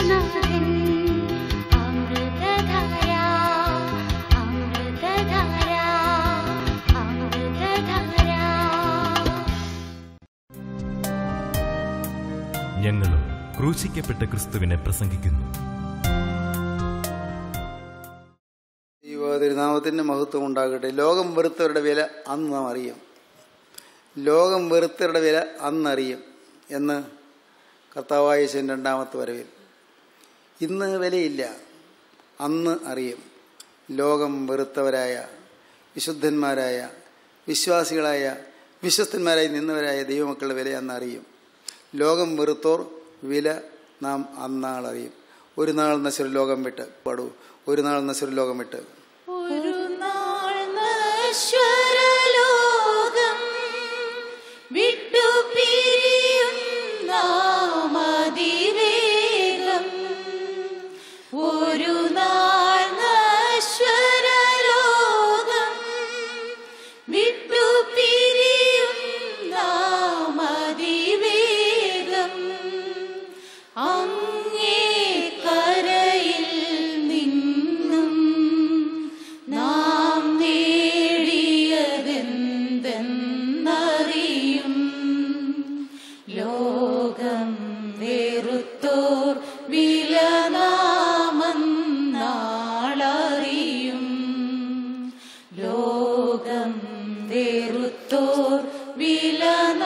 യേശുനാഥൻ അമൃതധാര അമൃതധാര അമൃതധാര ഞങ്ങളും ക്രൂശിക്കപ്പെട്ട ക്രിസ്തുവിനെ പ്രസംഗിക്കുന്നു ദൈവ തിരുനാമത്തിൻ്റെ മഹത്വം ഉണ്ടാകട്ടെ ലോകം വെറുത്തവരുടെ വില അന്ന് നാം അറിയും ലോകം വെറുത്തവരുടെ വില അന്നറിയും എന്ന് കർത്താവായ യേശുവിൻ രണ്ടാമത്തെ വരവിൽ ഇന്ന് വിലയില്ല അന്ന് അറിയും ലോകം വെറുത്തവരായ വിശുദ്ധന്മാരായ വിശ്വാസികളായ വിശ്വസ്തന്മാരായി നിന്നവരായ ദൈവമക്കളുടെ വില അന്ന് അറിയും ലോകം വെറുത്തോർ വില നാം അന്നാളറിയും ഒരു നാൾ നശ്വര ലോകം വിട്ട് പാടൂ ഒരു നാൾ നശ്വര ലോകം വിട്ട് ഒരു നാൾ നശ്വരലോകം വിട്ടു പിരിയും നാം അതിവേഗം ഒരു നാൾ നശ്വരലോകം വിട്ടു പിരിയും നാം അതിവേഗം അങ്ങേ കരയിൽ നിന്നും നാം നേടിയതെന്തെന്നറിയും ലോകം വെറുത്തോർ വില നാമന്നാളറിയും ലോകം വെറുത്തോർ വില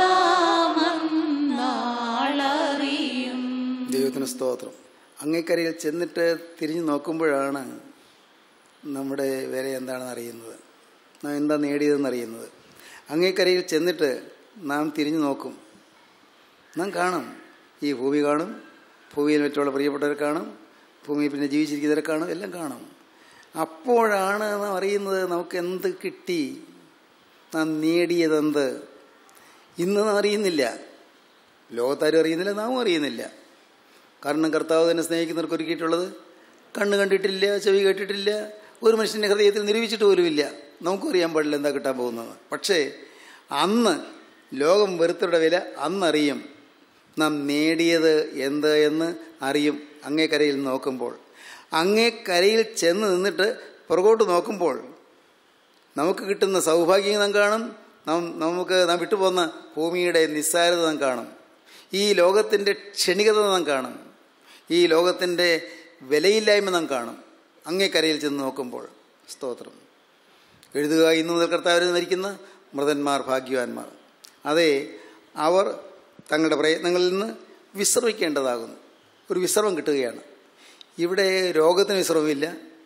നാമന്നാളറിയും ദൈവത്തിന് സ്തോത്രം അങ്ങേക്കരയിൽ ചെന്നിട്ട് തിരിഞ്ഞു നോക്കുമ്പോഴാണ് നമ്മുടെ വില എന്താണെന്ന് അറിയുന്നത് നാം എന്താ നേടിയതെന്ന് അറിയുന്നത് അങ്ങേക്കരയിൽ ചെന്നിട്ട് നാം തിരിഞ്ഞു നോക്കും നാം കാണും ഈ ഭൂമി കാണും ഭൂമിയിൽ മറ്റുള്ള പ്രിയപ്പെട്ടവരെ കാണും ഭൂമിയിൽ പിന്നെ ജീവിച്ചിരിക്കുന്നവരെ കാണും എല്ലാം കാണും അപ്പോഴാണ് നാം അറിയുന്നത് നമുക്ക് എന്ത് കിട്ടി നാം നേടിയതെന്ത് ഇന്ന് നാം അറിയുന്നില്ല ലോകത്താരും അറിയുന്നില്ല നാമും അറിയുന്നില്ല കാരണം കർത്താവ് തന്നെ സ്നേഹിക്കുന്നവർക്ക് ഒരുക്കിയിട്ടുള്ളത് കണ്ണ് കണ്ടിട്ടില്ല ചെവി കേട്ടിട്ടില്ല ഒരു മനുഷ്യൻ്റെ ഹൃദയത്തിൽ നിരൂപിച്ചിട്ട് പോലുമില്ല നമുക്കും അറിയാൻ പാടില്ല എന്താ കിട്ടാൻ പോകുന്നത് പക്ഷേ അന്ന് ലോകം വെറുത്തവരുടെ വില അന്നറിയും നാം നേടിയത് എന്ത് എന്ന് അറിയും അങ്ങേ കരയിൽ നോക്കുമ്പോൾ അങ്ങേ കരയിൽ ചെന്ന് നിന്നിട്ട് പുറകോട്ട് നോക്കുമ്പോൾ നമുക്ക് കിട്ടുന്ന സൗഭാഗ്യം നാം കാണും നാം നമുക്ക് നാം വിട്ടുപോകുന്ന ഭൂമിയുടെ നിസ്സാരത നാം കാണും ഈ ലോകത്തിൻ്റെ ക്ഷണികത നാം കാണും ഈ ലോകത്തിൻ്റെ വിലയില്ലായ്മ നാം കാണും അങ്ങേ കരയിൽ ചെന്ന് നോക്കുമ്പോൾ സ്തോത്രം എഴുതുക ഇന്നു മുതൽ കർത്താവിൽ മരിക്കുന്ന മൃതന്മാർ ഭാഗ്യവാന്മാർ അതെ അവർ തങ്ങളുടെ പ്രയത്നങ്ങളിൽ നിന്ന് വിശ്രമിക്കേണ്ടതാകുന്നു ഒരു വിശ്രമം കിട്ടുകയാണ് ഇവിടെ രോഗത്തിന് വിശ്രമമില്ല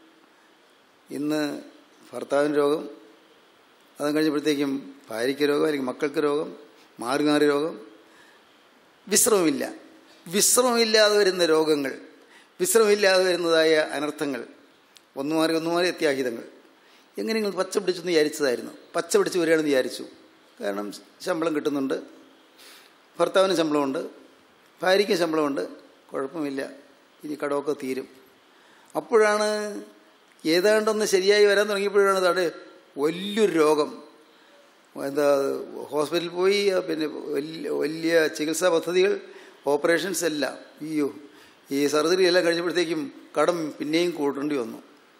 ഇന്ന് ഭർത്താവിന് രോഗം അതും കഴിഞ്ഞപ്പോഴത്തേക്കും ഭാര്യയ്ക്ക് രോഗം അല്ലെങ്കിൽ മക്കൾക്ക് രോഗം മാറി മാറി രോഗം വിശ്രമമില്ല വിശ്രമമില്ലാതെ വരുന്ന രോഗങ്ങൾ വിശ്രമമില്ലാതെ വരുന്നതായ അനർത്ഥങ്ങൾ ഒന്നു മാറി ഒന്നു മാറി അത്യാഹിതങ്ങൾ എങ്ങനെ നിങ്ങൾ പച്ച പിടിച്ചെന്ന് വിചാരിച്ചതായിരുന്നു പച്ച പിടിച്ച് വരികയാണെന്ന് വിചാരിച്ചു കാരണം ശമ്പളം കിട്ടുന്നുണ്ട് ഭർത്താവിന് ശമ്പളമുണ്ട് ഭാര്യയ്ക്കും ശമ്പളമുണ്ട് കുഴപ്പമില്ല ഇനി കടമൊക്കെ തീരും അപ്പോഴാണ് ഏതാണ്ടൊന്ന് ശരിയായി വരാൻ തുടങ്ങിയപ്പോഴാണ് താടെ വലിയൊരു രോഗം എന്താ ഹോസ്പിറ്റലിൽ പോയി പിന്നെ വലിയ വലിയ ചികിത്സാ പദ്ധതികൾ ഓപ്പറേഷൻസ് എല്ലാം അയ്യോ ഈ സർജറി എല്ലാം കഴിഞ്ഞപ്പോഴത്തേക്കും കടം പിന്നെയും കൂട്ടേണ്ടി വന്നു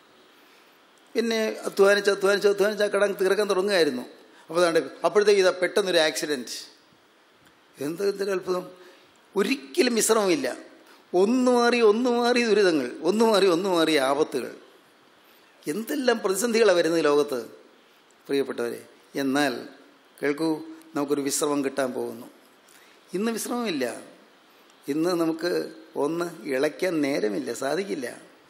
പിന്നെ അധ്വാനിച്ച് അധ്വാനിച്ച് അധ്വാനിച്ച് ആ കടം തീർക്കാൻ തുടങ്ങുകയായിരുന്നു അപ്പോൾ അതാണ്ട് അപ്പോഴത്തേക്ക് ഇതാ പെട്ടെന്നൊരു ആക്സിഡൻറ്റ് എന്ത് എന്തൊരു അത്ഭുതം ഒരിക്കലും വിശ്രമമില്ല ഒന്ന് മാറി ഒന്ന് മാറി ദുരിതങ്ങൾ ഒന്ന് മാറി ഒന്ന് മാറി ആപത്തുകൾ എന്തെല്ലാം പ്രതിസന്ധികളാണ് വരുന്നത് ഈ ലോകത്ത് പ്രിയപ്പെട്ടവരെ എന്നാൽ കേൾക്കൂ നമുക്കൊരു വിശ്രമം കിട്ടാൻ പോകുന്നു ഇന്ന് വിശ്രമമില്ല ഇന്ന് നമുക്ക് ഒന്ന് ഇളയ്ക്കാൻ നേരമില്ല സാധിക്കില്ല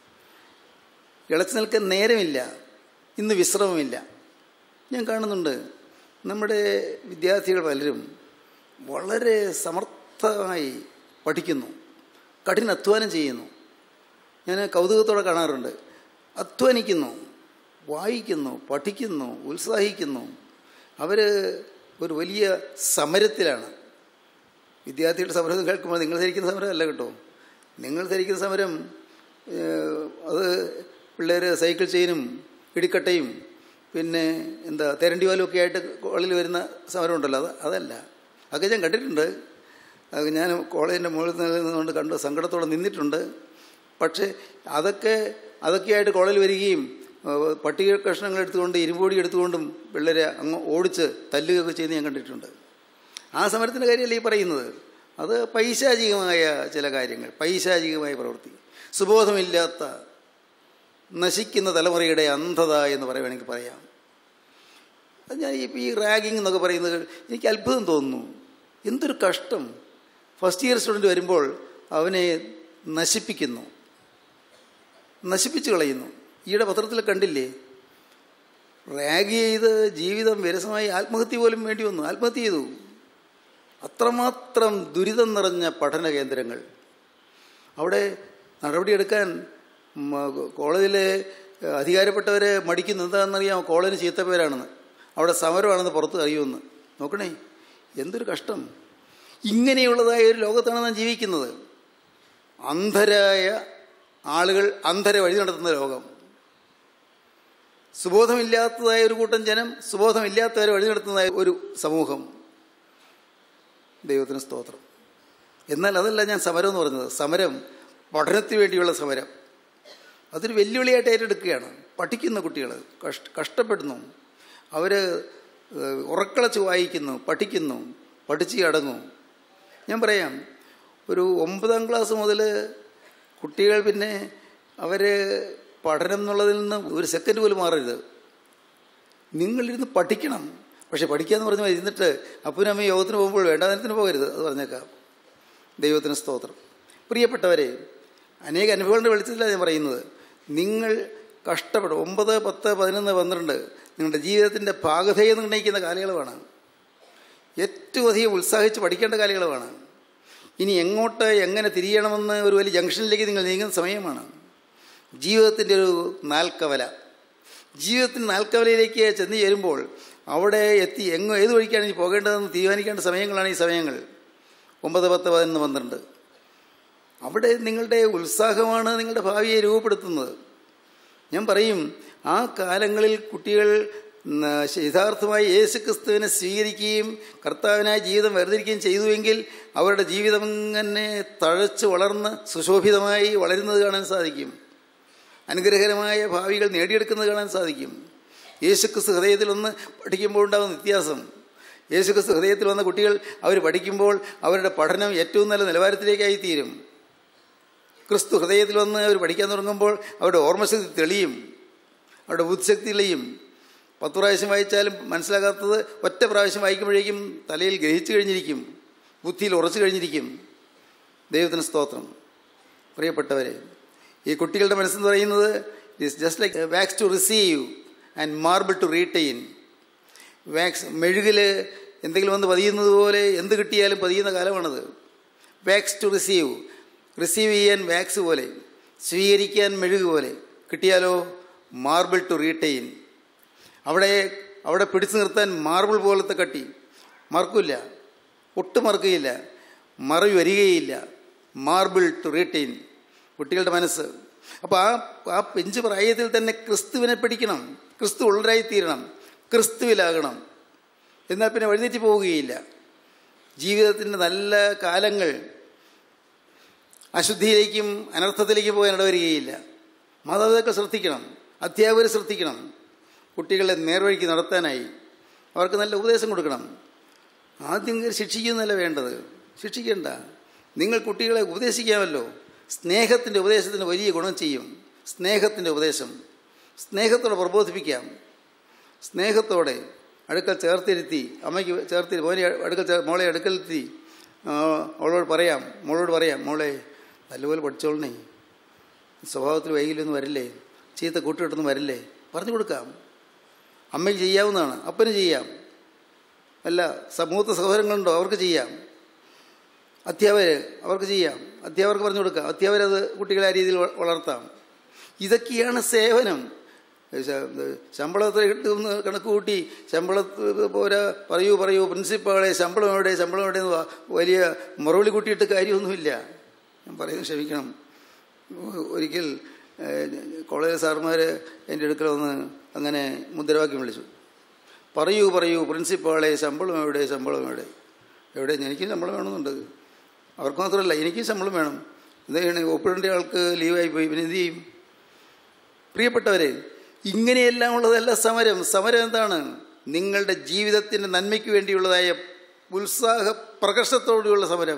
ഇളച്ചു നിൽക്കാൻ നേരമില്ല ഇന്ന് വിശ്രമമില്ല ഞാൻ കാണുന്നുണ്ട് നമ്മുടെ വിദ്യാർത്ഥികൾ പലരും വളരെ സമർത്ഥമായി പഠിക്കുന്നു കഠിന അധ്വാനം ചെയ്യുന്നു ഞാൻ കൗതുകത്തോടെ കാണാറുണ്ട് അധ്വാനിക്കുന്നു വായിക്കുന്നു പഠിക്കുന്നു ഉത്സാഹിക്കുന്നു അവർ ഒരു വലിയ സമരത്തിലാണ് വിദ്യാർത്ഥികളുടെ സമരം കേൾക്കുമ്പോൾ നിങ്ങൾ ധരിക്കുന്ന സമരമല്ല കേട്ടോ നിങ്ങൾ ധരിക്കുന്ന സമരം ഏഹ്, അത് പിള്ളേർ സൈക്കിൾ ചെയിനും ഇടിക്കട്ടയും പിന്നെ എന്താ തെരണ്ടി വാലും ഒക്കെ ആയിട്ട് കോളിൽ വരുന്ന സമരം ഉണ്ടല്ലോ അത് അതല്ല അതൊക്കെ ഞാൻ കണ്ടിട്ടുണ്ട് അത് ഞാൻ കോളേജിൻ്റെ മുകളിൽ നിന്നുകൊണ്ട് കണ്ട് സങ്കടത്തോടെ നിന്നിട്ടുണ്ട് പക്ഷേ അതൊക്കെ അതൊക്കെയായിട്ട് കോളേജിൽ വരികയും ഏഹ്, പട്ടിക കഷ്ണങ്ങൾ എടുത്തുകൊണ്ട് ഇരുമ്പൊടി എടുത്തുകൊണ്ടും പിള്ളേരെ അങ്ങ് ഓടിച്ച് തല്ലുകയൊക്കെ ചെയ്യുന്നത് ഞാൻ കണ്ടിട്ടുണ്ട് ആ സമരത്തിൻ്റെ കാര്യമല്ല ഈ പറയുന്നത് അത് പൈശാചികമായ ചില കാര്യങ്ങൾ പൈശാചികമായ പ്രവൃത്തി സുബോധമില്ലാത്ത നശിക്കുന്ന തലമുറയുടെ അന്ധത എന്ന് പറയുവാണെങ്കിൽ പറയാം അത് ഞാൻ ഈ ഈ റാഗിങ് എന്നൊക്കെ പറയുന്നത് എനിക്ക് അത്ഭുതം തോന്നുന്നു എന്തൊരു കഷ്ടം ഫസ്റ്റ് ഇയർ സ്റ്റുഡൻറ്റ് വരുമ്പോൾ അവനെ നശിപ്പിക്കുന്നു നശിപ്പിച്ചു കളയുന്നു ഈയിടെ പത്രത്തിൽ കണ്ടില്ലേ റാഗ് ചെയ്ത് ജീവിതം വിരസമായി ആത്മഹത്യ പോലും വേണ്ടി വന്നു ആത്മഹത്യ ചെയ്തു അത്രമാത്രം ദുരിതം നിറഞ്ഞ പഠന കേന്ദ്രങ്ങൾ അവിടെ നടപടിയെടുക്കാൻ മ- കോളേജിലെ അധികാരപ്പെട്ടവരെ മടിക്കുന്നു എന്താണെന്നറിയാം കോളേജിന് ചീത്ത പേരാണെന്ന് അവിടെ സമരമാണെന്ന് പുറത്ത് അറിയുമെന്ന് നോക്കണേ എന്തൊരു കഷ്ടം ഇങ്ങനെയുള്ളതായ ഒരു ലോകത്താണ് നാം ജീവിക്കുന്നത് അന്ധരായ ആളുകൾ അന്ധരെ വഴി നടത്തുന്ന ലോകം സുബോധമില്ലാത്തതായ ഒരു കൂട്ടം ജനം സുബോധമില്ലാത്തവരെ വഴി നടത്തുന്നതായ ഒരു സമൂഹം ദൈവത്തിന് സ്തോത്രം എന്നാൽ അതല്ല ഞാൻ സമരം എന്ന് പറഞ്ഞത് സമരം പഠനത്തിന് വേണ്ടിയുള്ള സമരം അതൊരു വെല്ലുവിളിയായിട്ട് ഏറ്റെടുക്കുകയാണ് പഠിക്കുന്ന കുട്ടികൾ കഷ്ട കഷ്ടപ്പെടുന്നു അവർ ഉറക്കളച്ച് വായിക്കുന്നു പഠിക്കുന്നു പഠിച്ച് അടങ്ങും ഞാൻ പറയാം ഒരു ഒമ്പതാം ക്ലാസ് മുതൽ കുട്ടികൾ പിന്നെ അവർ പഠനം എന്നുള്ളതിൽ നിന്ന് ഒരു സെക്കൻഡ് പോലും മാറരുത് നിങ്ങളിരുന്ന് പഠിക്കണം പക്ഷെ പഠിക്കാന്ന് പറഞ്ഞാൽ ഇരുന്നിട്ട് അപ്പനും അമ്മയും യോഗത്തിന് പോകുമ്പോൾ വേണ്ടാതനത്തിന് പോകരുത് അത് പറഞ്ഞേക്കാം ദൈവത്തിന് സ്തോത്രം പ്രിയപ്പെട്ടവരെ അനേക അനുഭവങ്ങളുടെ വെളിച്ചത്തിലാണ് ഞാൻ പറയുന്നത് നിങ്ങൾ കഷ്ടപ്പെടും ഒമ്പത് പത്ത് പതിനൊന്ന് പന്ത്രണ്ട് നിങ്ങളുടെ ജീവിതത്തിൻ്റെ പാകതയെ നിർണ്ണയിക്കുന്ന കാലയളവാണ് ഏറ്റവും അധികം ഉത്സാഹിച്ച് പഠിക്കേണ്ട കാലയളവാണ് ഇനി എങ്ങോട്ട് എങ്ങനെ തിരിയണമെന്ന് ഒരു വലിയ ജംഗ്ഷനിലേക്ക് നിങ്ങൾ നീങ്ങുന്ന സമയമാണ് ജീവിതത്തിൻ്റെ ഒരു നാൽക്കവല ജീവിതത്തിൻ്റെ നാൽക്കവലയിലേക്ക് ചെന്ന് ചേരുമ്പോൾ അവിടെ എത്തി എങ്ങോ ഏത് വഴിക്കാണ് ഇനി പോകേണ്ടതെന്ന് തീരുമാനിക്കേണ്ട സമയങ്ങളാണ് ഈ സമയങ്ങൾ ഒമ്പത് പത്ത് പതിനൊന്ന് പന്ത്രണ്ട് അവിടെ നിങ്ങളുടെ ഉത്സാഹമാണ് നിങ്ങളുടെ ഭാവിയെ രൂപപ്പെടുത്തുന്നത് ഞാൻ പറയും ആ കാലങ്ങളിൽ കുട്ടികൾ ന- യഥാർത്ഥമായി യേശു ക്രിസ്തുവിനെ സ്വീകരിക്കുകയും കർത്താവിനായി ജീവിതം വേർതിരിക്കുകയും ചെയ്തുവെങ്കിൽ അവരുടെ ജീവിതം ഇങ്ങനെ തഴച്ച് വളർന്ന് സുശോഭിതമായി വളരുന്നത് കാണാൻ സാധിക്കും അനുഗ്രഹകരമായ ഭാവികൾ നേടിയെടുക്കുന്നത് കാണാൻ സാധിക്കും യേശുക്രിസ്തു ഹൃദയത്തിൽ ഒന്ന് പഠിക്കുമ്പോൾ ഉണ്ടാകുന്ന വ്യത്യാസം യേശുക്രിസ്തു ഹൃദയത്തിൽ വന്ന കുട്ടികൾ അവർ പഠിക്കുമ്പോൾ അവരുടെ പഠനം ഏറ്റവും നല്ല നിലവാരത്തിലേക്കായി തീരും ക്രിസ്തു ഹൃദയത്തിൽ വന്ന് അവർ പഠിക്കാൻ തുടങ്ങുമ്പോൾ അവരുടെ ഓർമ്മശക്തി തെളിയും അവരുടെ ബുദ്ധിശക്തി തെളിയും പത്ത് പ്രാവശ്യം വായിച്ചാലും മനസ്സിലാകാത്തത് ഒറ്റ പ്രാവശ്യം വായിക്കുമ്പോഴേക്കും തലയിൽ ഗ്രഹിച്ചു കഴിഞ്ഞിരിക്കും ബുദ്ധിയിൽ ഉറച്ചു കഴിഞ്ഞിരിക്കും ദൈവത്തിന് സ്തോത്രം പ്രിയപ്പെട്ടവരെ ഈ കുട്ടികളുടെ മനസ്സെന്ന് പറയുന്നത് it's just like wax to receive and marble to retain wax മെഴുകിൽ എന്തെങ്കിലും വന്ന് പതിയുന്നത് പോലെ എന്ത് കിട്ടിയാലും പതിയുന്ന കാലമാണത് വാക്സ് ടു റിസീവ് റിസീവ് ചെയ്യാൻ വാക്സ് പോലെ സ്വീകരിക്കാൻ മെഴുക് പോലെ കിട്ടിയാലോ മാർബിൾ ടു റീറ്റെയിൻ അവിടെ അവിടെ പിടിച്ചു നിർത്താൻ മാർബിൾ പോലത്തെ കട്ടി മറക്കില്ല ഒട്ടും മറക്കുകയില്ല മറവി വരികയില്ല മാർബിൾ ടു റീറ്റെയിൻ കുട്ടികളുടെ മനസ്സ് അപ്പോൾ ആ ആ പെഞ്ച് പ്രായത്തിൽ തന്നെ ക്രിസ്തുവിനെ പഠിക്കണം ക്രിസ്തു ഉള്ളവരായി തീരണം ക്രിസ്തുവിലാകണം എന്നാൽ പിന്നെ വഴിതെറ്റി പോവുകയില്ല ജീവിതത്തിൻ്റെ നല്ല കാലങ്ങൾ അശുദ്ധിയിലേക്കും അനർത്ഥത്തിലേക്കും പോകാൻ ഇടവരികയില്ല മാതാപിതാക്കൾ ശ്രദ്ധിക്കണം അധ്യാപകർ ശ്രദ്ധിക്കണം കുട്ടികളെ നേർവഴിക്ക് നടത്താനായി അവർക്ക് നല്ല ഉപദേശം കൊടുക്കണം ആദ്യം കയറി ശിക്ഷിക്കുന്നതല്ല വേണ്ടത് ശിക്ഷിക്കേണ്ട നിങ്ങൾ കുട്ടികളെ ഉപദേശിക്കാമല്ലോ സ്നേഹത്തിൻ്റെ ഉപദേശത്തിന് വലിയ ഗുണം ചെയ്യും സ്നേഹത്തിൻ്റെ ഉപദേശം സ്നേഹത്തോടെ പ്രബോധിപ്പിക്കാം സ്നേഹത്തോടെ അടുക്കൽ ചേർത്തിരുത്തി അമ്മയ്ക്ക് ചേർത്തിരുത്തി മോനെ അടുക്കൽ ചേർ മോളെ അടുക്കലിരുത്തി ആ, അവളോട് പറയാം മോളോട് പറയാം മോളെ നല്ലപോലെ പഠിച്ചോളണേ സ്വഭാവത്തിൽ വൈകിലൊന്നും വരില്ലേ ചീത്ത കൂട്ടുകെട്ടൊന്നും വരില്ലേ പറഞ്ഞു കൊടുക്കാം അമ്മയ്ക്ക് ചെയ്യാവുന്നതാണ് അപ്പന് ചെയ്യാം അല്ല സമൂഹത്തെ സഹോദരങ്ങളുണ്ടോ അവർക്ക് ചെയ്യാം അധ്യാപകർ അവർക്ക് ചെയ്യാം അധ്യാപകർക്ക് പറഞ്ഞു കൊടുക്കാം അധ്യാപകരത് കുട്ടികളെ ആ രീതിയിൽ വ- വളർത്താം ഇതൊക്കെയാണ് സേവനം ശ- ശമ്പളം എത്ര കിട്ടുമെന്ന് കണക്ക് കൂട്ടി ശമ്പളത്ത് പോരാ പറയൂ പറയൂ പ്രിൻസിപ്പാളെ ശമ്പളം എവിടെ ശമ്പളം എവിടെ എന്ന് വ- വലിയ മറുപടി കൂട്ടിയിട്ട് കാര്യമൊന്നുമില്ല ഞാൻ പറയുന്നത് ക്ഷമിക്കണം ഒരിക്കൽ ഏഹ്, കോളേജ് സാർമാർ എൻ്റെ അടുക്കൽ വന്ന് അങ്ങനെ മുദ്രാവാക്യം വിളിച്ചു പറയൂ പറയൂ പ്രിൻസിപ്പാളെ ശമ്പളം എവിടെ ശമ്പളം എവിടെ എവിടെ എനിക്ക് ശമ്പളം വേണമെന്നുണ്ട് അവർക്ക് മാത്രമല്ല എനിക്കും ശമ്പളം വേണം എന്താ ചെയ്യണേ ഒപ്പിടേണ്ട ആൾക്ക് ലീവായി പോയി പിന്നെ എന്ത് ചെയ്യും പ്രിയപ്പെട്ടവരെ ഇങ്ങനെയെല്ലാം ഉള്ളതല്ല സമരം സമരം എന്താണ് നിങ്ങളുടെ ജീവിതത്തിൻ്റെ നന്മയ്ക്ക് വേണ്ടിയുള്ളതായ ഉത്സാഹ പ്രകർഷത്തോടെയുള്ള സമരം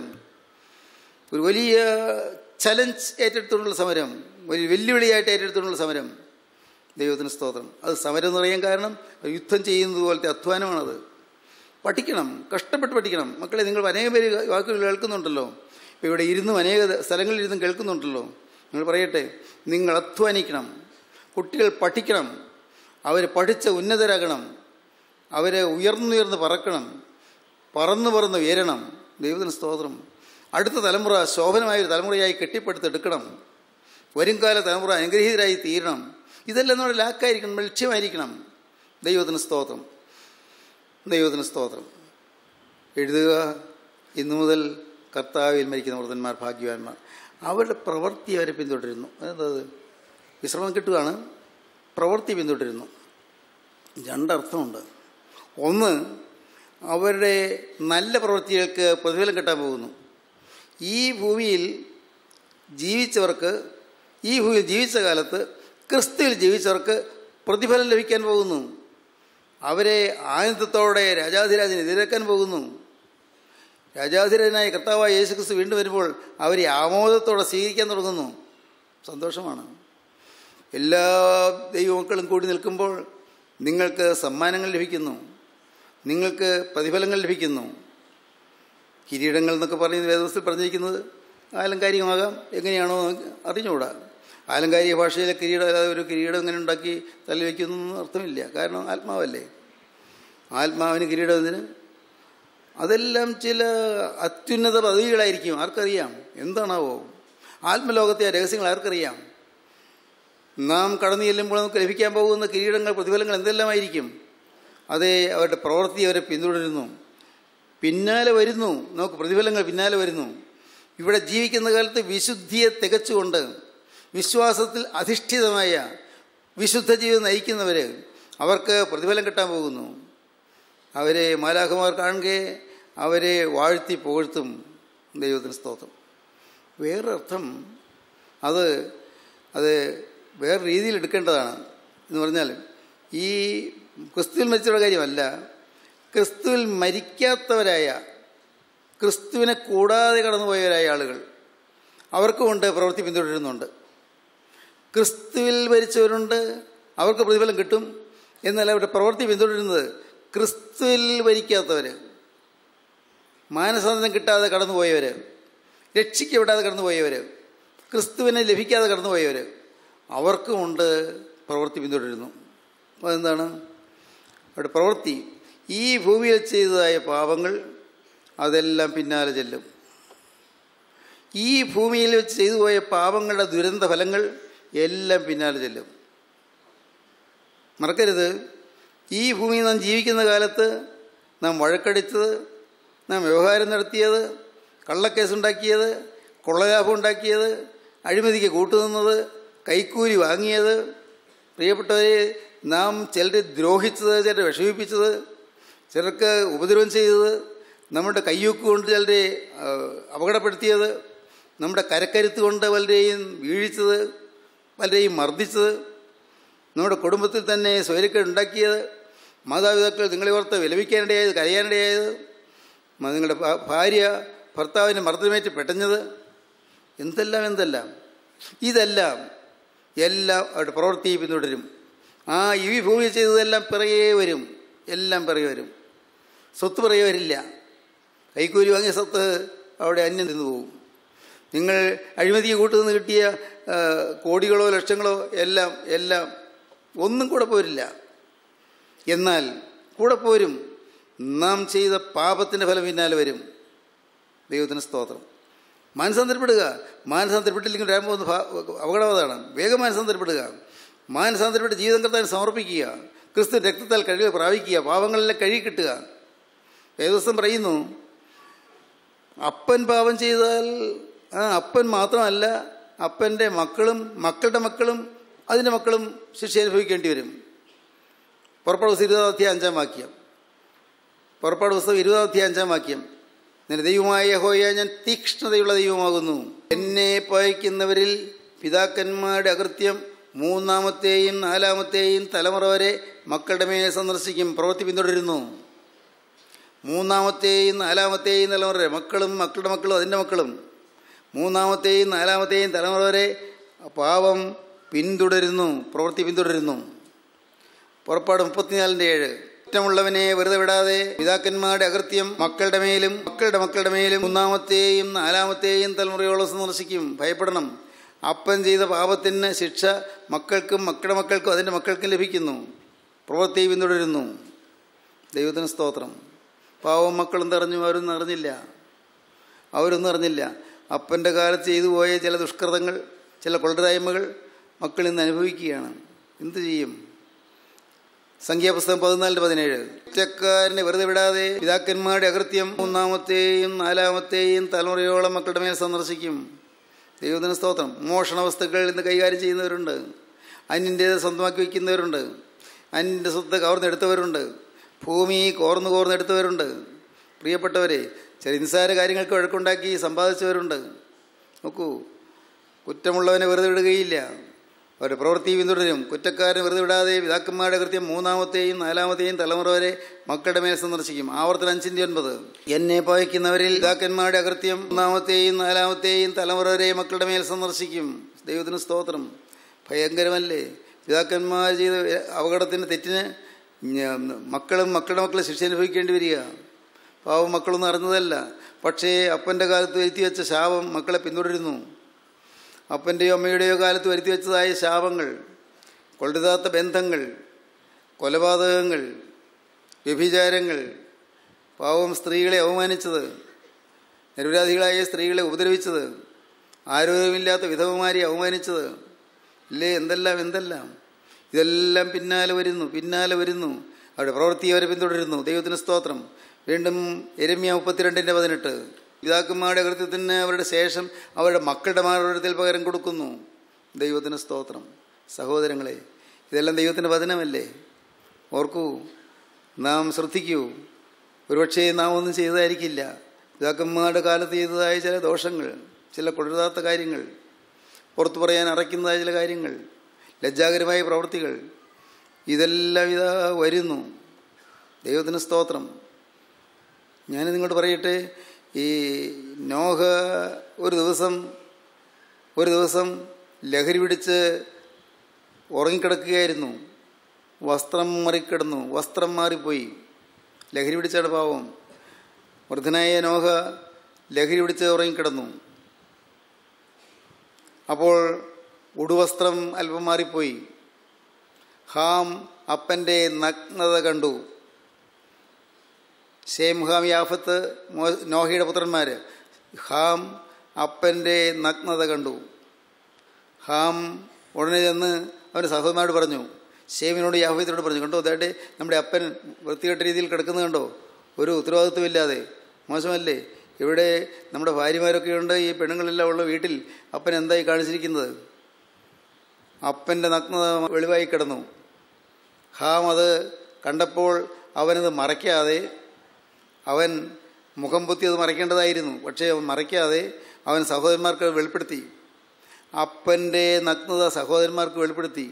ഒരു വലിയ ചലഞ്ച് ഏറ്റെടുത്തുകൊണ്ടുള്ള സമരം ഒരു വെല്ലുവിളിയായിട്ട് ഏറ്റെടുത്തുകൊണ്ടുള്ള സമരം ദൈവത്തിന് സ്തോത്രം അത് സമരം എന്ന് പറയാൻ കാരണം ഒരു യുദ്ധം ചെയ്യുന്നത് പോലത്തെ അധ്വാനമാണത് പഠിക്കണം കഷ്ടപ്പെട്ട് പഠിക്കണം മക്കളെ നിങ്ങൾ അനേകം പേര് വാക്കുകൾ കേൾക്കുന്നുണ്ടല്ലോ ഇപ്പോൾ ഇവിടെ ഇരുന്നും അനേക സ്ഥലങ്ങളിൽ ഇരുന്നും കേൾക്കുന്നുണ്ടല്ലോ നിങ്ങൾ പറയട്ടെ നിങ്ങൾ അധ്വാനിക്കണം കുട്ടികൾ പഠിക്കണം അവർ പഠിച്ച ഉന്നതരാകണം അവരെ ഉയർന്നുയർന്ന് പറക്കണം പറന്ന് പറന്ന് ഉയരണം ദൈവത്തിന് സ്തോത്രം അടുത്ത തലമുറ ശോഭനമായ ഒരു തലമുറയായി കെട്ടിപ്പടുത്തെടുക്കണം വരുംകാല തലമുറ അനുഗ്രഹീതരായി തീരണം ഇതെല്ലാം നമ്മുടെ ലാക്കായിരിക്കണം ലക്ഷ്യമായിരിക്കണം ദൈവത്തിന് സ്തോത്രം ദൈവത്തിന് സ്തോത്രം എഴുതുക ഇന്നു മുതൽ കർത്താവിൽ മരിക്കുന്ന വൃതന്മാർ ഭാഗ്യവാന്മാർ അവരുടെ പ്രവൃത്തി അവരെ പിന്തുടരുന്നു അതായത് വിശ്രമം കിട്ടുകയാണ് പ്രവൃത്തി പിന്തുടരുന്നു രണ്ടർത്ഥമുണ്ട് ഒന്ന് അവരുടെ നല്ല പ്രവൃത്തികൾക്ക് പ്രതിഫലം കിട്ടാൻ പോകുന്നു ഈ ഭൂമിയിൽ ജീവിച്ചവർക്ക് ഈ ഭൂമിയിൽ ജീവിച്ച കാലത്ത് ക്രിസ്തുവിൽ ജീവിച്ചവർക്ക് പ്രതിഫലം ലഭിക്കാൻ പോകുന്നു അവരെ ആനന്ദത്തോടെ രാജാധിരാജനെ എതിരേക്കാൻ പോകുന്നു രാജാധിരാജനായ കർത്താവായ യേശുക്രിസ്തു വീണ്ടും വരുമ്പോൾ അവരെ ആമോദത്തോടെ സ്വീകരിക്കാൻ തുടങ്ങുന്നു സന്തോഷമാണ് എല്ലാ ദൈവമക്കളും കൂടി നിൽക്കുമ്പോൾ നിങ്ങൾക്ക് സമ്മാനങ്ങൾ ലഭിക്കുന്നു നിങ്ങൾക്ക് പ്രതിഫലങ്ങൾ ലഭിക്കുന്നു കിരീടങ്ങൾ എന്നൊക്കെ പറയുന്നത് വേദവസ്ഥയിൽ പറഞ്ഞിരിക്കുന്നത് ആലങ്കാരികമാകാം എങ്ങനെയാണോ നമുക്ക് അറിഞ്ഞുകൂടാ ആലങ്കാരിക ഭാഷയിലെ കിരീടം അല്ലാതെ ഒരു കിരീടം ഇങ്ങനെ ഉണ്ടാക്കി തല്ലി വയ്ക്കുന്നൊന്നും അർത്ഥമില്ല കാരണം ആത്മാവല്ലേ ആത്മാവിന് കിരീടം എന്തിന് അതെല്ലാം ചില അത്യുന്നത പദവികളായിരിക്കും ആർക്കറിയാം എന്താണാവോ ആത്മലോകത്തെ ആ രഹസ്യങ്ങൾ ആർക്കറിയാം നാം കടന്നു ചെല്ലുമ്പോൾ നമുക്ക് ലഭിക്കാൻ പോകുന്ന കിരീടങ്ങൾ പ്രതിഫലങ്ങൾ എന്തെല്ലാമായിരിക്കും അതേ അവരുടെ പ്രവൃത്തി അവരെ പിന്തുടരുന്നു പിന്നാലെ വരുന്നു നമുക്ക് പ്രതിഫലങ്ങൾ പിന്നാലെ വരുന്നു ഇവിടെ ജീവിക്കുന്ന കാലത്ത് വിശുദ്ധിയെ തികച്ചുകൊണ്ട് വിശ്വാസത്തിൽ അധിഷ്ഠിതമായ വിശുദ്ധ ജീവിതം നയിക്കുന്നവർ അവർക്ക് പ്രതിഫലം കിട്ടാൻ പോകുന്നു അവരെ മാലാഖമാർ കാണുകയെ അവരെ വാഴ്ത്തി പുകഴ്ത്തും ദൈവത്തിന് സ്തോത്രം വേറൊരർത്ഥം അത് അത് വേറെ രീതിയിൽ എടുക്കേണ്ടതാണ് എന്ന് പറഞ്ഞാൽ ഈ ക്രിസ്തുവിൽ മരിച്ചുള്ള കാര്യമല്ല ക്രിസ്തുവിൽ മരിക്കാത്തവരായ ക്രിസ്തുവിനെ കൂടാതെ കടന്നുപോയവരായ ആളുകൾ അവർക്കുമുണ്ട് പ്രവൃത്തി പിന്തുടരുന്നുണ്ട് ക്രിസ്തുവിൽ മരിച്ചവരുണ്ട് അവർക്ക് പ്രതിഫലം കിട്ടും എന്നാൽ അവരുടെ പ്രവൃത്തി പിന്തുടരുന്നത് ക്രിസ്തുവിൽ മരിക്കാത്തവർ മാനസാന്തരം കിട്ടാതെ കടന്നുപോയവർ രക്ഷിക്കപ്പെടാതെ കടന്നുപോയവർ ക്രിസ്തുവിനെ ലഭിക്കാതെ കടന്നുപോയവർ അവർക്കുമുണ്ട് പ്രവൃത്തി പിന്തുടരുന്നു അപ്പോൾ എന്താണ് അവരുടെ പ്രവൃത്തി ഈ ഭൂമിയിൽ ചെയ്തതായ പാപങ്ങൾ അതെല്ലാം പിന്നാലെ ചെല്ലും ഈ ഭൂമിയിൽ വെച്ച് ചെയ്തു പോയ പാപങ്ങളുടെ ദുരന്ത ഫലങ്ങൾ എല്ലാം പിന്നാലെ ചെല്ലും മറക്കരുത് ഈ ഭൂമിയിൽ നാം ജീവിക്കുന്ന കാലത്ത് നാം വഴക്കടിച്ചത് നാം വ്യവഹാരം നടത്തിയത് കള്ളക്കേസുണ്ടാക്കിയത് കൊള്ളലാഭം ഉണ്ടാക്കിയത് അഴിമതിക്ക് കൂട്ടുനിന്നത് കൈക്കൂലി വാങ്ങിയത് പ്രിയപ്പെട്ടവരെ നാം ചിലരെ ദ്രോഹിച്ചത് ചിലരെ വിഷമിപ്പിച്ചത് ചിലർക്ക് ഉപദ്രവം ചെയ്തത് നമ്മുടെ കയ്യൊക്ക് കൊണ്ട് ചിലരെ ആ, അപകടപ്പെടുത്തിയത് നമ്മുടെ കരക്കരുത്ത് കൊണ്ട് പലരെയും വീഴിച്ചത് പലരെയും മർദ്ദിച്ചത് നമ്മുടെ കുടുംബത്തിൽ തന്നെ സ്വൈരക്കേട് ഉണ്ടാക്കിയത് മാതാപിതാക്കൾ നിങ്ങളെ ഓർത്ത് വിലപിക്കാനിടയായത് കരയാനിടയായത് മ- നിങ്ങളുടെ ഭാ- ഭാര്യ ഭർത്താവിന് മർദ്ദനമേറ്റ് പെട്ടഞ്ഞത് എന്തെല്ലാം എന്തെല്ലാം ഇതെല്ലാം എല്ലാം അവരുടെ പ്രവൃത്തി പിന്തുടരും ആ ഈ ഭൂമിയിൽ ചെയ്തതെല്ലാം പിറകെ വരും എല്ലാം പിറകെ വരും സ്വത്ത് പിറകെ വരില്ല കൈക്കൂലി വാങ്ങിയ സ്വത്ത് അവിടെ അന്യം നിന്ന് പോകും നിങ്ങൾ അഴിമതിക്ക് കൂട്ടുനിന്ന് കിട്ടിയ ആ, കോടികളോ ലക്ഷങ്ങളോ എല്ലാം എല്ലാം ഒന്നും കൂടെ പോരില്ല എന്നാൽ കൂടെ പോരും നാം ചെയ്ത പാപത്തിൻ്റെ ഫലം പിന്നാലെ വരും ദൈവത്തിന് സ്തോത്രം മാനസാന്തരപ്പെടുക മാനസാന്തരപ്പെട്ടില്ലെങ്കിൽ വരാൻ പോകുന്ന ഭാ- അപകടമാണ് വേഗം മാനസാന്തരപ്പെടുക മാനസാന്തരപ്പെട്ട് ജീവിതം കർത്താൻ സമർപ്പിക്കുക ക്രിസ്തു രക്തത്താൽ കഴുകി പ്രാപിക്കുക പാപങ്ങളെല്ലാം കഴുകി കിട്ടുക ഏദിവസം പറയുന്നു അപ്പൻ പാപം ചെയ്താൽ ആ അപ്പൻ മാത്രമല്ല അപ്പൻ്റെ മക്കളും മക്കളുടെ മക്കളും അതിൻ്റെ മക്കളും ശിക്ഷ അനുഭവിക്കേണ്ടി വരും പുറപ്പാട് പുസ്തകം ഇരുപതാം അധ്യായം അഞ്ചാം വാക്യം പുറപ്പാട് പുസ്തകം ഇരുപതാം അധ്യായം അഞ്ചാം വാക്യം നിന്റെ ദൈവമായ യഹോയ ഞാൻ തീക്ഷ്ണതയുള്ള ദൈവമാകുന്നു എന്നെ പയക്കുന്നവരിൽ പിതാക്കന്മാരുടെ അകൃത്യം മൂന്നാമത്തെയും നാലാമത്തെയും തലമുറ വരെ മക്കളുടെ മേലെ സന്ദർശിക്കും പ്രവൃത്തി പിന്തുടരുന്നു മൂന്നാമത്തെയും നാലാമത്തെയും തലമുറ വരെ മക്കളും മക്കളുടെ മക്കളും അതിൻ്റെ മക്കളും മൂന്നാമത്തെയും നാലാമത്തെയും തലമുറ വരെ പാപം പിന്തുടരുന്നു പ്രവൃത്തി പിന്തുടരുന്നു പുറപ്പാട് മുപ്പത്തിനാലിൻ്റെ ഏഴ് കുറ്റമുള്ളവനെ വെറുതെ വിടാതെ പിതാക്കന്മാരുടെ അകൃത്യം മക്കളുടെ മേലും മക്കളുടെ മക്കളുടെ മേലും മൂന്നാമത്തെയും നാലാമത്തെയും തലമുറയോളം സന്ദർശിക്കും ഭയപ്പെടണം അപ്പൻ ചെയ്ത പാപത്തിന് ശിക്ഷ മക്കൾക്കും മക്കളുടെ മക്കൾക്കും അതിൻ്റെ മക്കൾക്കും ലഭിക്കുന്നു പ്രവൃത്തി പിന്തുടരുന്നു ദൈവത്തിന് സ്തോത്രം പാവം മക്കളും തെറഞ്ഞു അവരൊന്നും അറിഞ്ഞില്ല അവരൊന്നും അറിഞ്ഞില്ല അപ്പൻ്റെ കാലത്ത് ചെയ്തു പോയ ചില ദുഷ്കൃതങ്ങൾ ചില കൊള്ളരായ്മകൾ മക്കൾ ഇന്ന് അനുഭവിക്കുകയാണ് എന്തു ചെയ്യും സംഖ്യാപുസ്തകം പതിനാലിന് പതിനേഴ് കുറ്റക്കാരനെ വെറുതെ വിടാതെ പിതാക്കന്മാരുടെ അകൃത്യം മൂന്നാമത്തെയും നാലാമത്തെയും തലമുറയോളം മക്കളുടെ മേൽ സന്ദർശിക്കും ദൈവത്തിന് സ്തോത്രം മോഷണ വസ്തുക്കൾ ഇന്ന് കൈകാര്യം ചെയ്യുന്നവരുണ്ട് അന്യൻ്റേത് സ്വന്തമാക്കി വയ്ക്കുന്നവരുണ്ട് അന്യൻ്റെ സ്വത്ത് കവർന്നെടുത്തവരുണ്ട് ഭൂമി കോർന്ന് കോർന്നെടുത്തവരുണ്ട് പ്രിയപ്പെട്ടവരെ ചെറിയ നിസ്സാര കാര്യങ്ങൾക്ക് വഴക്കുണ്ടാക്കി സമ്പാദിച്ചവരുണ്ട് നോക്കൂ കുറ്റമുള്ളവനെ വെറുതെ വിടുകയില്ല അവരുടെ പ്രവൃത്തി പിന്തുടരും കുറ്റക്കാരനെ വെറുതെ വിടാതെ പിതാക്കന്മാരുടെ കൃത്യം മൂന്നാമത്തെയും നാലാമത്തെയും തലമുറ വരെ മക്കളുടെ മേൽ സന്ദർശിക്കും ആവർത്തനം അഞ്ചിൻ്റെ ഒൻപത് എന്നെ പായിക്കുന്നവരിൽ പിതാക്കന്മാരുടെ അകൃത്യം മൂന്നാമത്തെയും നാലാമത്തെയും തലമുറ വരെ മക്കളുടെ മേൽ സന്ദർശിക്കും ദൈവത്തിന് സ്തോത്രം ഭയങ്കരമല്ലേ പിതാക്കന്മാർ ചെയ്ത അപകടത്തിന് തെറ്റിന് ഞ- മക്കളും മക്കളുടെ മക്കളും ശിക്ഷ അനുഭവിക്കേണ്ടി വരിക പാവം മക്കളൊന്നും അറിഞ്ഞതല്ല പക്ഷേ അപ്പൻ്റെ കാലത്ത് വരുത്തി വെച്ച ശാപം മക്കളെ പിന്തുടരുന്നു അപ്പൻ്റെയോ അമ്മയുടെയോ കാലത്ത് വരുത്തി വെച്ചതായ ശാപങ്ങൾ കൊള്ളരുതാത്ത ബന്ധങ്ങൾ കൊലപാതകങ്ങൾ വ്യഭിചാരങ്ങൾ പാവം സ്ത്രീകളെ അവമാനിച്ചത് നിരപരാധികളായ സ്ത്രീകളെ ഉപദ്രവിച്ചത് ആരോഗ്യമില്ലാത്ത വിധവമാരെ അവമാനിച്ചത് ഇല്ലേ എന്തെല്ലാം എന്തെല്ലാം ഇതെല്ലാം പിന്നാലെ വരുന്നു പിന്നാലെ വരുന്നു അവരുടെ പ്രവൃത്തി അവരെ പിന്തുടരുന്നു ദൈവത്തിന് സ്തോത്രം വീണ്ടും എരമ്യ മുപ്പത്തിരണ്ടിൻ്റെ പതിനെട്ട് പിതാക്കന്മാരുടെ കൃത്യത്തിന് അവരുടെ ശേഷം അവരുടെ മക്കളുടെ മാർഗത്തിൽ പകരം കൊടുക്കുന്നു ദൈവത്തിന് സ്തോത്രം സഹോദരങ്ങളെ ഇതെല്ലാം ദൈവത്തിൻ്റെ വചനമല്ലേ ഓർക്കൂ നാം ശ്രദ്ധിക്കൂ ഒരുപക്ഷേ നാം ഒന്നും ചെയ്തതായിരിക്കില്ല പിതാക്കന്മാരുടെ കാലത്ത് ചെയ്തതായ ചില ദോഷങ്ങൾ ചില കൊള്ളരുതാത്ത കാര്യങ്ങൾ പുറത്തു പറയാൻ അറയ്ക്കുന്നതായ ചില കാര്യങ്ങൾ ലജ്ജാകരമായ പ്രവൃത്തികൾ ഇതെല്ലാം ഇതാ വരുന്നു ദൈവത്തിന് സ്തോത്രം ഞാൻ നിങ്ങളോട് പറയട്ടെ ഈ നോഹ ഒരു ദിവസം ഒരു ദിവസം ലഹരി പിടിച്ച് ഉറങ്ങിക്കിടക്കുകയായിരുന്നു വസ്ത്രം മറിക്കിടന്നു വസ്ത്രം മാറിപ്പോയി ലഹരി പിടിച്ചാണ് പാവം വൃദ്ധനായ നോഹ ലഹരി പിടിച്ച് ഉറങ്ങിക്കിടന്നു അപ്പോൾ ഉടുവസ്ത്രം അല്പം മാറിപ്പോയി ഹാം അപ്പൻ്റെ നഗ്നത കണ്ടു ഷേം ഹാം യാഫത്ത് മോ- നോഹയുടെ പുത്രന്മാർ ഹാം അപ്പൻ്റെ നഗ്നത കണ്ടു ഹാം ഉടനെ ചെന്ന് അവൻ്റെ സഹോദരന്മാരോട് പറഞ്ഞു ഷേമിനോട് യാഫത്തിനോട് പറഞ്ഞു കണ്ടോ അതായിട്ട് നമ്മുടെ അപ്പൻ വൃത്തികെട്ട രീതിയിൽ കിടക്കുന്നത് കണ്ടോ ഒരു ഉത്തരവാദിത്വമില്ലാതെ മോശമല്ലേ ഇവിടെ നമ്മുടെ ഭാര്യമാരൊക്കെ ഉണ്ട് ഈ പെണ്ണുങ്ങളെല്ലാം ഉള്ള വീട്ടിൽ അപ്പൻ എന്തായി കാണിച്ചിരിക്കുന്നത് അപ്പൻ്റെ നഗ്നത വെളിവായി കിടന്നു ഹാം അത് കണ്ടപ്പോൾ അവനത് മറയ്ക്കാതെ അവൻ മുഖം പൊത്തി അത് മറയ്ക്കേണ്ടതായിരുന്നു പക്ഷേ അവൻ മറയ്ക്കാതെ അവൻ സഹോദരന്മാർക്ക് അത് വെളിപ്പെടുത്തി അപ്പൻ്റെ നഗ്നത സഹോദരന്മാർക്ക് വെളിപ്പെടുത്തി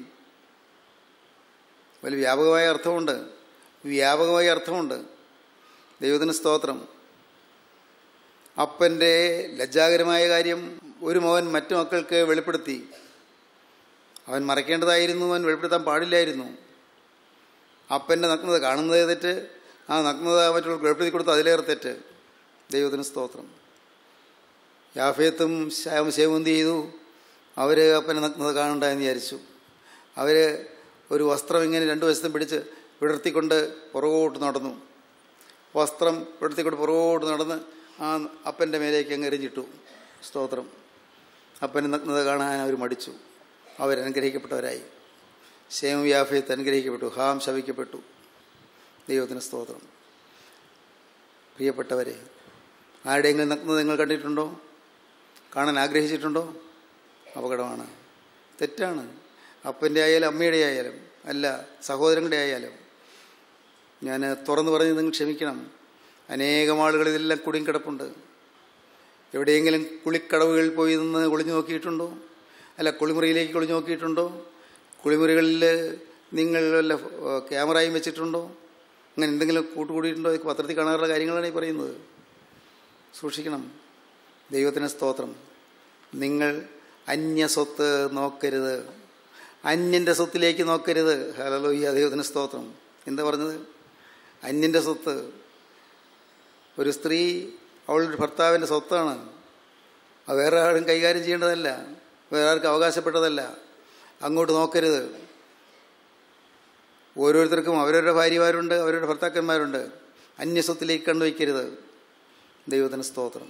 വലിയ വ്യാപകമായ അർത്ഥമുണ്ട് വ്യാപകമായ അർത്ഥമുണ്ട് ദൈവത്തിന് സ്തോത്രം അപ്പൻ്റെ ലജ്ജാകരമായ കാര്യം ഒരു മകൻ മറ്റു മക്കൾക്ക് വെളിപ്പെടുത്തി അവൻ മറയ്ക്കേണ്ടതായിരുന്നു അവൻ വെളിപ്പെടുത്താൻ പാടില്ലായിരുന്നു അപ്പൻ്റെ നഗ്നത കാണുന്നതേ തെറ്റ് ആ നഗ്നത മറ്റുള്ളവർക്ക് വെളിപ്പെടുത്തി കൊടുത്ത് അതിലേറെ തെറ്റ് ദൈവത്തിന് സ്തോത്രം യാഫേത്തും ശ്യാം ശേവും എന്ത് ചെയ്തു അവർ അപ്പൻ്റെ നഗ്നത കാണണ്ട എന്ന് വിചാരിച്ചു അവർ ഒരു വസ്ത്രം ഇങ്ങനെ രണ്ടു വശത്തും പിടിച്ച് വിടർത്തിക്കൊണ്ട് പുറകോട്ട് നടന്നു വസ്ത്രം വിടർത്തിക്കൊണ്ട് പുറകോട്ട് നടന്ന് ആ അപ്പൻ്റെ മേലേക്ക് അങ്ങ് എറിഞ്ഞിട്ടു സ്തോത്രം അപ്പൻ്റെ നഗ്നത കാണാൻ അവർ മടിച്ചു അവരനുഗ്രഹിക്കപ്പെട്ടവരായി ശേമ യാഫയത്ത് അനുഗ്രഹിക്കപ്പെട്ടു ഹാം ശവിക്കപ്പെട്ടു ദൈവത്തിന് സ്തോത്രം പ്രിയപ്പെട്ടവരെ ആരുടെയെങ്കിലും നഗ്നത നിങ്ങൾ കണ്ടിട്ടുണ്ടോ കാണാൻ ആഗ്രഹിച്ചിട്ടുണ്ടോ അപകടമാണ് തെറ്റാണ് അപ്പൻ്റെ ആയാലും അമ്മയുടെ ആയാലും അല്ല സഹോദരങ്ങളുടെ ആയാലും ഞാൻ തുറന്നു പറഞ്ഞ് നിങ്ങൾ ക്ഷമിക്കണം അനേകം ആളുകൾ ഇതെല്ലാം കുടുങ്ങിക്കിടപ്പുണ്ട് എവിടെയെങ്കിലും കുളിക്കടവുകളിൽ പോയി നിന്ന് ഒളിഞ്ഞു നോക്കിയിട്ടുണ്ടോ അല്ല കുളിമുറിയിലേക്ക് ഒളിഞ്ഞു നോക്കിയിട്ടുണ്ടോ കുളിമുറികളിൽ നിങ്ങൾ വല്ല ഏഹ്, ക്യാമറയും വെച്ചിട്ടുണ്ടോ അങ്ങനെ എന്തെങ്കിലും കൂട്ടുകൂടിയിട്ടുണ്ടോ ഇതൊക്കെ പത്രത്തിൽ കാണാറുള്ള കാര്യങ്ങളാണ് ഈ പറയുന്നത് സൂക്ഷിക്കണം ദൈവത്തിന് സ്തോത്രം നിങ്ങൾ അന്യ സ്വത്ത് നോക്കരുത് അന്യൻ്റെ സ്വത്തിലേക്ക് നോക്കരുത് ഹലലോയ്യ ദൈവത്തിന് സ്തോത്രം എന്താ പറഞ്ഞത് അന്യൻ്റെ സ്വത്ത് ഒരു സ്ത്രീ അവളുടെ ഭർത്താവിൻ്റെ സ്വത്താണ് അത് വേറെ ആരും കൈകാര്യം ചെയ്യേണ്ടതല്ല വേറെ ആർക്കും അവകാശപ്പെട്ടതല്ല അങ്ങോട്ട് നോക്കരുത് ഓരോരുത്തർക്കും അവരവരുടെ ഭാര്യമാരുണ്ട് അവരുടെ ഭർത്താക്കന്മാരുണ്ട് അന്യസ്വത്തിലേക്ക് കണ്ടുവയ്ക്കരുത് ദൈവത്തിന് സ്തോത്രം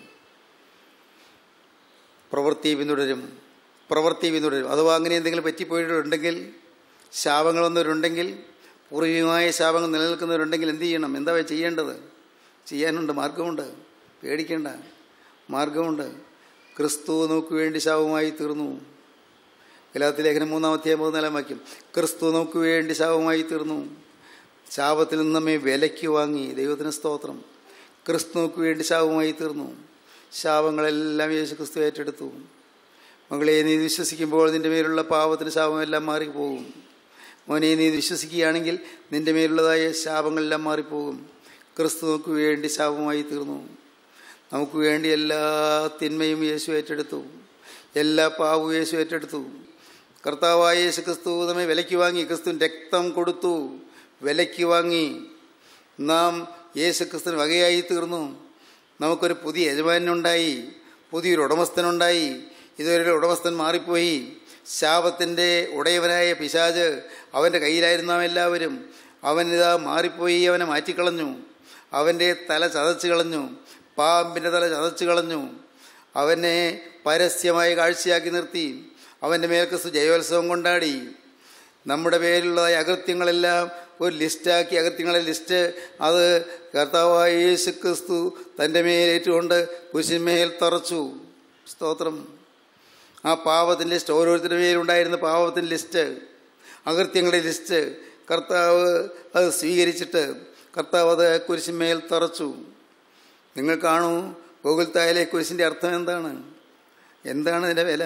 പ്രവൃത്തി പിന്തുടരും പ്രവൃത്തി പിന്തുടരും അഥവാ അങ്ങനെ എന്തെങ്കിലും പറ്റിപ്പോയിട്ടുണ്ടെങ്കിൽ ശാപങ്ങളൊന്നവരുണ്ടെങ്കിൽ പൂർവികമായ ശാപങ്ങൾ നിലനിൽക്കുന്നവരുണ്ടെങ്കിൽ എന്ത് ചെയ്യണം എന്താ ചെയ്യേണ്ടത് ചെയ്യാനുണ്ട് മാർഗമുണ്ട് പേടിക്കേണ്ട മാർഗമുണ്ട് ക്രിസ്തു നമുക്ക് വേണ്ടി ശാപമായി തീർന്നു ഗലാത്തി ലേഖനം മൂന്നാമത്തെ മൂന്നാലാം വാക്യം ക്രിസ്തു നമുക്ക് വേണ്ടി ശാപമായി തീർന്നു ശാപത്തിൽ നിന്ന് നമ്മെ വിലയ്ക്ക് വാങ്ങി ദൈവത്തിന് സ്തോത്രം ക്രിസ്തു നമുക്ക് വേണ്ടി ശാപമായി തീർന്നു ശാപങ്ങളെല്ലാം യേശു ക്രിസ്തു ഏറ്റെടുത്തു മകളെ നീ വിശ്വസിക്കുമ്പോൾ നിന്റെ മേലുള്ള പാപത്തിന് ശാപമെല്ലാം മാറിപ്പോകും മോനെ നീ വിശ്വസിക്കുകയാണെങ്കിൽ നിന്റെ മേലുള്ളതായ ശാപങ്ങളെല്ലാം മാറിപ്പോകും ക്രിസ്തു നമുക്ക് വേണ്ടി ശാപമായി തീർന്നു നമുക്ക് വേണ്ടി എല്ലാ തിന്മയും യേശു ഏറ്റെടുത്തു എല്ലാ പാവവും യേശു ഏറ്റെടുത്തു കർത്താവായ യേശു ക്രിസ്തു നമ്മെ വിലയ്ക്ക് വാങ്ങി ക്രിസ്തുവിൻ രക്തം കൊടുത്തു വിലയ്ക്ക് വാങ്ങി നാം യേശു ക്രിസ്തുവിന് വകയായി തീർന്നു നമുക്കൊരു പുതിയ യജമാനുണ്ടായി പുതിയൊരു ഉടമസ്ഥനുണ്ടായി ഇതുവരെ ഉടമസ്ഥൻ മാറിപ്പോയി ശാപത്തിൻ്റെ ഉടയവനായ പിശാജ് അവൻ്റെ കയ്യിലായിരുന്നു നാം എല്ലാവരും അവനിതാ മാറിപ്പോയി അവനെ മാറ്റിക്കളഞ്ഞു അവൻ്റെ തല ചതച്ച് കളഞ്ഞു പാമ്പിൻ്റെ തല ചതച്ച് കളഞ്ഞു അവനെ പരസ്യമായി കാഴ്ചയാക്കി നിർത്തി അവൻ്റെ മേൽ ക്രിസ്തു ജയോത്സവം കൊണ്ടാടി നമ്മുടെ പേരിലുള്ളതായ അകൃത്യങ്ങളെല്ലാം ഒരു ലിസ്റ്റാക്കി അകൃത്യങ്ങളെ ലിസ്റ്റ് അത് കർത്താവായ യേശു ക്രിസ്തു തൻ്റെ മേലേറ്റുകൊണ്ട് കുശിന്മേൽ തറച്ചു സ്തോത്രം ആ പാവത്തിൻ്റെ ലിസ്റ്റ് ഓരോരുത്തരുടെ മേലുണ്ടായിരുന്ന പാവത്തിൻ്റെ ലിസ്റ്റ് അകൃത്യങ്ങളുടെ ലിസ്റ്റ് കർത്താവ് അത് സ്വീകരിച്ചിട്ട് കർത്താവ് അത് കുരിശിന്മേൽ തറച്ചു നിങ്ങൾ കാണൂ ഗോകുൽത്തായാലെ കുരിശിൻ്റെ അർത്ഥം എന്താണ് എന്താണ് ഇതിൻ്റെ വില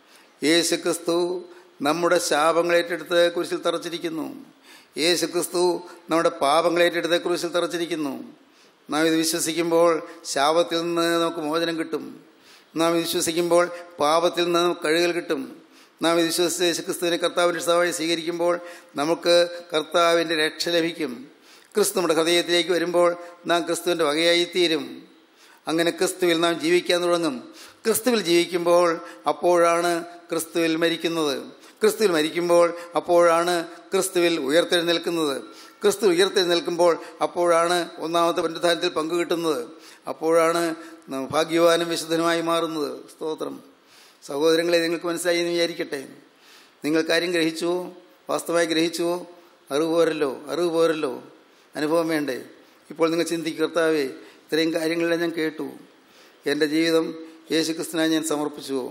യേശു ക്രിസ്തു നമ്മുടെ ശാപങ്ങളേറ്റെടുത്ത് കുരിശിൽ തറച്ചിരിക്കുന്നു യേശു ക്രിസ്തു നമ്മുടെ പാപങ്ങളേറ്റെടുത്ത് കുരിശിൽ തറച്ചിരിക്കുന്നു നാം ഇത് വിശ്വസിക്കുമ്പോൾ ശാപത്തിൽ നിന്ന് നമുക്ക് മോചനം കിട്ടും നാം ഇത് വിശ്വസിക്കുമ്പോൾ പാപത്തിൽ നിന്ന് നമുക്ക് കഴുകൽ കിട്ടും നാം ഇത് വിശ്വസിച്ച് യേശു ക്രിസ്തുവിനെ കർത്താവിൻ്റെ ഇഷ്ടമായി സ്വീകരിക്കുമ്പോൾ നമുക്ക് കർത്താവിൻ്റെ രക്ഷ ലഭിക്കും ക്രിസ്തു നമ്മുടെ ഹൃദയത്തിലേക്ക് വരുമ്പോൾ നാം ക്രിസ്തുവിൻ്റെ വകയായി തീരും അങ്ങനെ ക്രിസ്തുവിൽ നാം ജീവിക്കാൻ തുടങ്ങും ക്രിസ്തുവിൽ ജീവിക്കുമ്പോൾ അപ്പോഴാണ് ക്രിസ്തുവിൽ മരിക്കുന്നത് ക്രിസ്തുവിൽ മരിക്കുമ്പോൾ അപ്പോഴാണ് ക്രിസ്തുവിൽ ഉയർത്തെഴുന്നേൽക്കുന്നത് ക്രിസ്തു ഉയർത്തെഴുന്നേൽക്കുമ്പോൾ അപ്പോഴാണ് ഒന്നാമത്തെ പുനരുദ്ധാനത്തിൽ പങ്കുകിട്ടുന്നത് അപ്പോഴാണ് നാം ഭാഗ്യവാനും വിശുദ്ധനുമായി മാറുന്നത് സ്തോത്രം സഹോദരങ്ങളെ നിങ്ങൾക്ക് മനസ്സിലായി എന്ന് വിചാരിക്കട്ടെ നിങ്ങൾ കാര്യം ഗ്രഹിച്ചുവോ വാസ്തവമായി ഗ്രഹിച്ചുവോ അറിവ് പോരല്ലോ അറിവ് പോരല്ലോ അനുഭവം വേണ്ടേ ഇപ്പോൾ നിങ്ങൾ ചിന്തിക്കുക കർത്താവേ ഇത്രയും കാര്യങ്ങളെല്ലാം ഞാൻ കേട്ടു എൻ്റെ ജീവിതം യേശു ക്രിസ്തുനായി ഞാൻ സമർപ്പിച്ചുവോ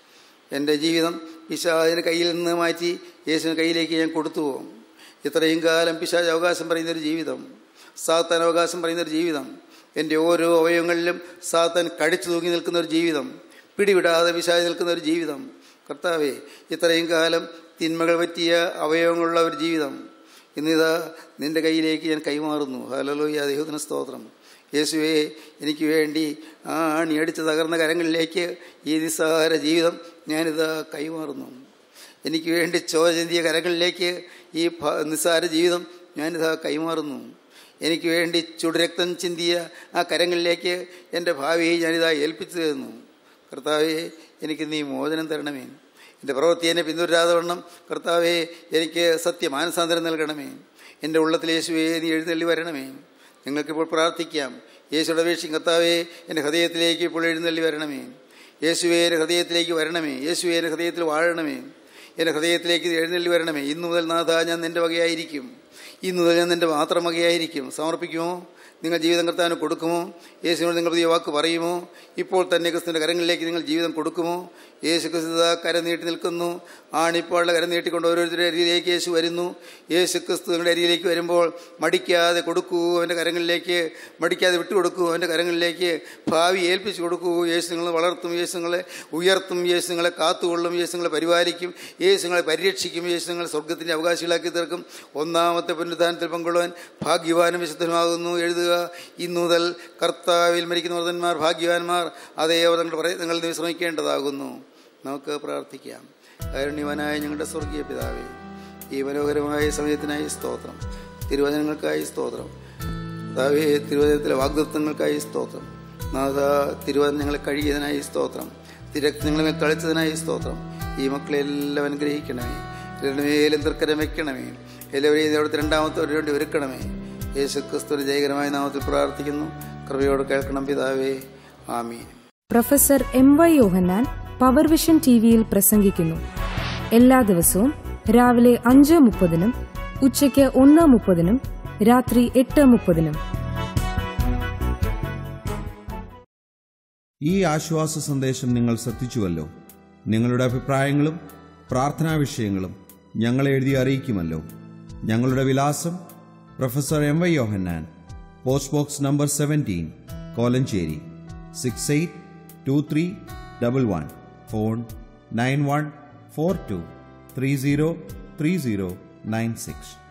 എൻ്റെ ജീവിതം പിശാചിന് കയ്യിൽ നിന്ന് മാറ്റി യേശുവിന് കയ്യിലേക്ക് ഞാൻ കൊടുത്തുവോ ഇത്രയും കാലം പിശാജ് അവകാശം പറയുന്നൊരു ജീവിതം സാത്താൻ അവകാശം പറയുന്നൊരു ജീവിതം എൻ്റെ ഓരോ അവയവങ്ങളിലും സാത്താൻ കടിച്ചു തൂങ്ങി നിൽക്കുന്ന ഒരു ജീവിതം പിടിവിടാതെ പിശാജ് നിൽക്കുന്ന ഒരു ജീവിതം കർത്താവേ ഇത്രയും കാലം തിന്മകൾ പറ്റിയ അവയവങ്ങളുള്ള ഒരു ജീവിതം ഇന്നിതാ നിന്റെ കയ്യിലേക്ക് ഞാൻ കൈമാറുന്നു ഹലലോയ്യ ദൈവത്തിന് സ്തോത്രം യേശുവേ എനിക്ക് വേണ്ടി ആ അണിയടിച്ച് തകർന്ന കരങ്ങളിലേക്ക് ഈ നിസ്സാര ജീവിതം ഞാനിതാ കൈമാറുന്നു എനിക്ക് വേണ്ടി ചോചന്തിയ കരങ്ങളിലേക്ക് ഈ ഭ- നിസ്സാര ജീവിതം ഞാനിതാ കൈമാറുന്നു എനിക്ക് വേണ്ടി ചുടുരക്തം ചിന്തിയ ആ കരങ്ങളിലേക്ക് എൻ്റെ ഭാവിയെ ഞാനിതാ ഏൽപ്പിച്ചു തരുന്നു കർത്താവെ എനിക്ക് നീ മോചനം തരണമേ എൻ്റെ പ്രവൃത്തി എന്നെ പിന്തുടരാതെ വണ്ണം കർത്താവെ എനിക്ക് സത്യമാനസാന്തരം നൽകണമേ എൻ്റെ ഉള്ളത്തിൽ യേശുവേ നീ എഴുന്നള്ളി വരണമേ നിങ്ങൾക്കിപ്പോൾ പ്രാർത്ഥിക്കാം യേശുയുടെ അപേക്ഷിക്കും കർത്താവെ എൻ്റെ ഹൃദയത്തിലേക്ക് ഇപ്പോൾ എഴുന്നള്ളി വരണമേ യേശുവേ എൻ്റെ ഹൃദയത്തിലേക്ക് വരണമേ യേശുവേ എൻ്റെ ഹൃദയത്തിൽ വാഴണമേ എൻ്റെ ഹൃദയത്തിലേക്ക് എഴുന്നള്ളി വരണമേ ഇന്നു മുതൽ നാഥ ഞാൻ നിൻ്റെ വകയായിരിക്കും ഇന്ന് മുതൽ ഞാൻ നിൻ്റെ മാത്രമകയായിരിക്കും സമർപ്പിക്കുമോ നിങ്ങൾ ജീവിതം കർത്താവിന് കൊടുക്കുമോ യേശുവിനോട് നിങ്ങൾ പുതിയ വാക്ക് പറയുമോ ഇപ്പോൾ തന്നെ ക്രിസ്തുവിൻ്റെ കരങ്ങളിലേക്ക് നിങ്ങൾ ജീവിതം കൊടുക്കുമോ യേശു ക്രിസ്തു കര നീട്ടി നിൽക്കുന്നു ആണിപ്പാളുടെ കര നീട്ടിക്കൊണ്ട് ഓരോരുത്തരുടെ അരിയിലേക്ക് യേശു വരുന്നു യേശു ക്രിസ്തു നിങ്ങളുടെ അരിയിലേക്ക് വരുമ്പോൾ മടിക്കാതെ കൊടുക്കൂ അവൻ്റെ കരങ്ങളിലേക്ക് മടിക്കാതെ വിട്ടുകൊടുക്കൂ അവൻ്റെ കരങ്ങളിലേക്ക് ഭാവി ഏൽപ്പിച്ചു കൊടുക്കൂ യേശു നിങ്ങളെ വളർത്തും യേശു നിങ്ങളെ ഉയർത്തും യേശു നിങ്ങളെ കാത്തുകൊള്ളും യേശു നിങ്ങളെ പരിപാലിക്കും യേശു നിങ്ങളെ പരിരക്ഷിക്കും യേശു നിങ്ങളെ സ്വർഗത്തിൻ്റെ അവകാശികളാക്കി തീർക്കും ഒന്നാമത്തെ പുനരുദ്ധാനത്തിൽ പങ്കുകൊള്ളുവാൻ ഭാഗ്യവാനും വിശുദ്ധനുമാകുന്നു എഴുതുക ഇന്നു മുതൽ കർത്താവിൽ മരിക്കുന്ന വ്രതന്മാർ ഭാഗ്യവാന്മാർ അതേ അവർ നിങ്ങൾ പറയ നിങ്ങൾ വിശ്രമിക്കേണ്ടതാകുന്നു നമുക്ക് പ്രാർത്ഥിക്കാം കാരുണ്യവനായ ഞങ്ങളുടെ സ്വർഗീയ പിതാവേ ഈ മനോഹരമായ സമയത്തിനായി സ്തോത്രം തിരുവചനങ്ങൾക്കായി സ്തോത്രം കർത്താവേ തിരുവചനത്തിലെ വാഗ്ദത്വങ്ങൾക്കായി സ്തോത്രം നാഥ തിരുവചനങ്ങളെ കഴുകിയതിനായി സ്തോത്രം തിരക്തങ്ങളെ കളിച്ചതിനായി സ്തോത്രം ഈ മക്കളെ എല്ലാം അനുഗ്രഹിക്കണമേ രണ്ടുമേലും തൃക്കരം വെക്കണമേ എല്ലാവരെയും അവിടുത്തെ രണ്ടാമത്തെ വേണ്ടി ഒരുക്കണമേ യേശു ക്രിസ്തുവിന്റെ ജയകരമായ നാമത്തിൽ പ്രാർത്ഥിക്കുന്നു കൃപയോട് കേൾക്കണം പിതാവേ ആമീൻ professor M Y Yohannan power vision T വിയിൽ പ്രസംഗിക്കുന്നു എല്ലാ ദിവസവും രാവിലെ അഞ്ച് മുപ്പതിനും ഉച്ചയ്ക്ക് ഒന്ന് മുപ്പതിനും രാത്രി എട്ട് മുപ്പതിനും ഈ ആശ്വാസ സന്ദേശം നിങ്ങൾ ശ്രദ്ധിച്ചുവല്ലോ നിങ്ങളുടെ അഭിപ്രായങ്ങളും പ്രാർത്ഥനാ വിഷയങ്ങളും ഞങ്ങളെ എഴുതി അറിയിക്കുമല്ലോ ഞങ്ങളുടെ വിലാസം professor M Y Yohannan post box number seventeen Kolenchery six eight two three double one phone nine one four two three zero three zero nine six